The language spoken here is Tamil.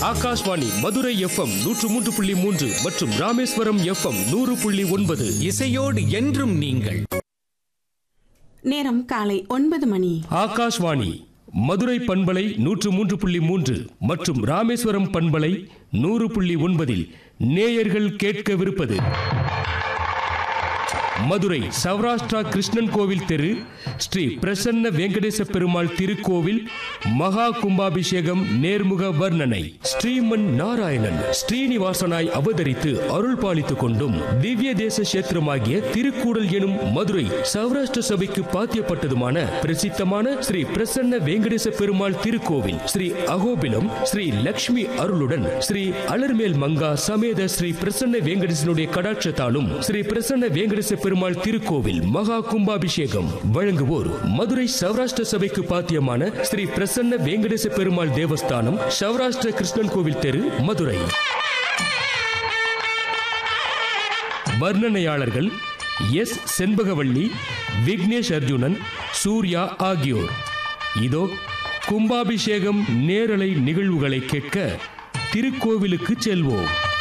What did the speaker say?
ஆகாஷ்வாணி மதுரை எஃப்எம் நூற்று மூன்று புள்ளி மூன்று மற்றும் ராமேஸ்வரம் எஃப்எம் நூறு புள்ளி ஒன்பது இசையோடு என்றும் நீங்கள் நேரம் காலை ஒன்பது மணி ஆகாஷ்வாணி மதுரை பண்பலை நூற்று மூன்று புள்ளி மூன்று மற்றும் ராமேஸ்வரம் பண்பலை நூறு புள்ளி ஒன்பதில் நேயர்கள் கேட்கவிருப்பது மதுரை சௌராஷ்டிரா கிருஷ்ணன் கோவில் தெரு ஸ்ரீ பிரசன்ன வெங்கடேச பெருமாள் திருக்கோவில் மகா கும்பாபிஷேகம் நேர்முக வர்ணனை ஸ்ரீமன் நாராயணன் ஸ்ரீனிவாசனாய் அவதரித்து அருள் பாலித்துக் கொண்டும் திவ்ய தேச கஷேத்திரமாகிய திருக்கூடல் எனும் மதுரை சௌராஷ்டிர சபைக்கு பாத்தியப்பட்டதுமான பிரசித்தமான ஸ்ரீ பிரசன்ன வெங்கடேச பெருமாள் திருக்கோவில் ஸ்ரீ அகோபிலம் ஸ்ரீ லக்ஷ்மி அருளுடன் ஸ்ரீ அலர்மேல் மங்கா சமேத ஸ்ரீ பிரசன்ன வெங்கடேசனுடைய கடாட்சத்தாலும் ஸ்ரீ பிரசன்ன வெங்கடேச பெருமாள் திருக்கோவில் மகா கும்பாபிஷேகம் வழங்குவோர் மதுரை சௌராஷ்டிர சபைக்கு பாத்தியமான ஸ்ரீ பிரசன்ன வெங்கடேச பெருமாள் தேவஸ்தானம் சௌராஷ்டிர கிருஷ்ணன் கோவில் தெரு மதுரை வர்ணனையாளர்கள் எஸ் செண்பகவள்ளி விக்னேஷ் அர்ஜுனன் சூர்யா ஆகியோர் இதோ கும்பாபிஷேகம் நேரலை நிகழ்வுகளை கேட்க திருக்கோவிலுக்கு செல்வோம்